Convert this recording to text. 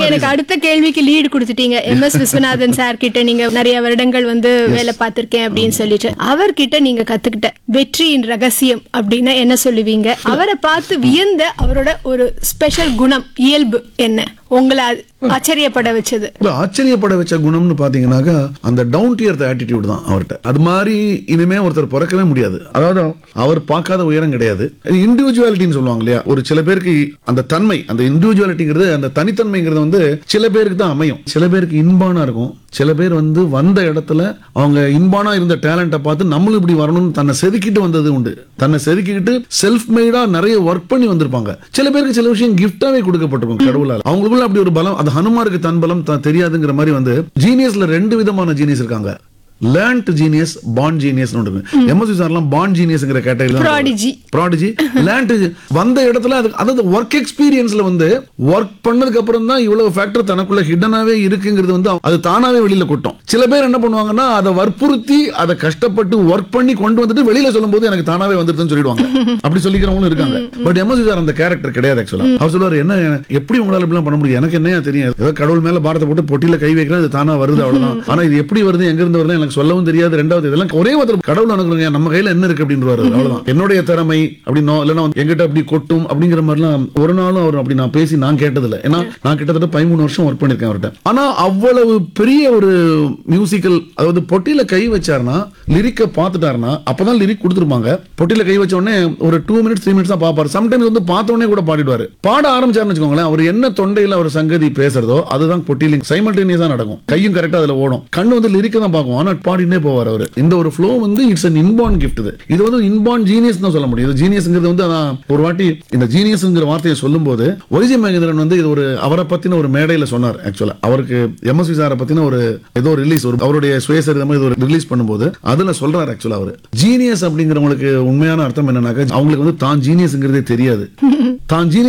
எனக்கு அடுத்த கேள்விக்கு லீடு கொடுத்துட்டீங்க எம் எஸ் விஸ்வநாதன் சார் கிட்ட நீங்க நிறைய வருடங்கள் வந்து வேலை பார்த்திருக்கேன் அப்படின்னு சொல்லிட்டு அவர்கிட்ட நீங்க கத்துக்கிட்ட வெற்றியின் ரகசியம் அப்படின்னா என்ன சொல்லுவீங்க அவரை பார்த்து வியந்த அவரோட ஒரு ஸ்பெஷல் குணம் இயல்பு என்ன உங்களை அது ஆச்சரியப்பட வச்சது இல்ல ஆச்சரியப்பட வச்ச குணம்னு பாத்தீங்கன்னாக்கா அந்த டவுன் டு எர்த் ஆட்டிடியூட் தான் அவர்கிட்ட அது மாதிரி இனிமே ஒருத்தர் பிறக்கவே முடியாது அதாவது அவர் பார்க்காத உயரம் கிடையாது இண்டிவிஜுவாலிட்டின்னு சொல்லுவாங்க இல்லையா ஒரு சில பேருக்கு அந்த தன்மை அந்த இண்டிவிஜுவாலிட்டிங்கிறது அந்த தனித்தன்மைங்கிறது வந்து சில பேருக்கு தான் அமையும் சில பேருக்கு இன்பானா இருக்கும் சில பேர் வந்து வந்த இடத்துல அவங்க இன்பானா இருந்த டேலண்ட்டை பார்த்து நம்மளும் இப்படி வரணும்னு தன்னை செதுக்கிட்டு வந்தது உண்டு தன்னை செதுக்கிட்டு செல்ஃப் மேடா நிறைய ஒர்க் பண்ணி வந்திருப்பாங்க சில பேருக்கு சில விஷயம் கிஃப்டாவே கொடுக்கப்பட்டிருக்கும் கடவுளால் அவங்களுக்குள்ள அப்படி ஒரு பலம் அது ஹனுமாருக்கு தன் பலம் தான் தெரியாதுங்கிற மாதிரி வந்து ஜீனியஸ்ல ரெண்டு விதமான ஜீனியஸ் இருக்காங்க லேர்ன்ட் ஜீனியஸ் பாண்ட் ஜீனியஸ் எம்எஸ்சி சார்லாம் பாண்ட் ஜீனியஸ்ங்கிற கேட்டகரி Prodigy. ப்ராடிஜி லேண்ட் வந்த இடத்துல அது அதாவது ஒர்க் எக்ஸ்பீரியன்ஸ்ல வந்து ஒர்க் பண்ணதுக்கு அப்புறம் தான் இவ்வளவு ஃபேக்டர் தனக்குள்ள ஹிடனாவே இருக்குங்கிறது வந்து அது தானாவே வெளியில கொட்டும் சில பேர் என்ன பண்ணுவாங்கன்னா அதை வற்புறுத்தி அதை கஷ்டப்பட்டு ஒர்க் பண்ணி கொண்டு வந்துட்டு வெளியில சொல்லும்போது எனக்கு தானாவே வந்துருதுன்னு சொல்லிடுவாங்க அப்படி சொல்லிக்கிறவங்களும் இருக்காங்க பட் எம்எஸ்சி சார் அந்த கேரக்டர் கிடையாது ஆக்சுவலா அவர் சொல்லுவார் என்ன எப்படி உங்களால இப்படிலாம் பண்ண முடியும் எனக்கு என்னையா தெரியும் ஏதோ கடவுள் மேல பாரத்தை போட்டு பொட்டியில கை வைக்கிறேன் அது தானா வருது அவ்வளவுதான் ஆனா இது எப்படி வருது எங்க இருந்து வருது எனக்கு சொல்லவும் தெரியாது ரெண்டாவது இதெல்லாம் ஒரே ஒருத்தர் கடவுள் அனுக்குறங்க நம்ம கையில என்ன இருக்கு அப்படின்னு அவ்வளவுதான் என்னுடைய திறமை அப்படின்னோ இல்லைன்னா வந்து எங்கிட்ட அப்படி கொட்டும் அப்படிங்கிற மாதிரிலாம் ஒரு நாளும் அவர் அப்படி நான் பேசி நான் கேட்டதில்ல ஏன்னா நான் கிட்டத்தட்ட பதிமூணு வருஷம் ஒர்க் பண்ணிருக்கேன் அவர்கிட்ட ஆனா அவ்வளவு பெரிய ஒரு மியூசிக்கல் அதாவது பொட்டியில கை வச்சாருன்னா லிரிக்க பார்த்துட்டாருன்னா அப்பதான் லிரிக் கொடுத்துருப்பாங்க பொட்டியில கை வச்ச உடனே ஒரு டூ மினிட்ஸ் த்ரீ மினிட்ஸ் தான் பார்ப்பாரு சம்டைம்ஸ் வந்து பார்த்த உடனே கூட பாடிடுவாரு பாட ஆரம்பிச்சாருன்னு வச்சுக்கோங்களேன் அவர் என்ன தொண்டையில ஒரு சங்கதி பேசுறதோ அதுதான் பொட்டியில சைமல்டேனியஸா நடக்கும் கையும் கரெக்டா அதுல ஓடும் கண்ணு வந்து லிரிக்க தான் பார்க்கும் ஆனா பாடினே போவார் அவர் இந்த ஒரு ஃப்ளோ வந்து இட்ஸ் அன் இன்பார்ன் கிஃப்ட் இது இது வந்து இன்பார்ன் ஜீனியஸ் தான் சொல்ல முடியும் இது ஜீனியஸ்ங்கிறது வந்து நான் ஒரு வாட்டி இந்த ஜீனியஸ்ங்கிற வார்த்தையை சொல்லும்போது ஒரிஜி மகேந்திரன் வந்து இது ஒரு அவரை பத்தின ஒரு மேடையில சொன்னார் ஆக்சுவலா அவருக்கு எம்எஸ்வி சாரை பத்தின ஒரு ஏதோ ரிலீஸ் ஒரு அவருடைய சுயசரிதமா இது ஒரு ரிலீஸ் பண்ணும்போது அதுல சொல்றாரு ஆக்சுவலா அவர் ஜீனியஸ் அப்படிங்கிறவங்களுக்கு உண்மையான அர்த்தம் என்னன்னாக்கா அவங்களுக்கு வந்து தான் ஜீனியஸ்ங்கிறதே தெரியாது தான் ஜீனியஸ்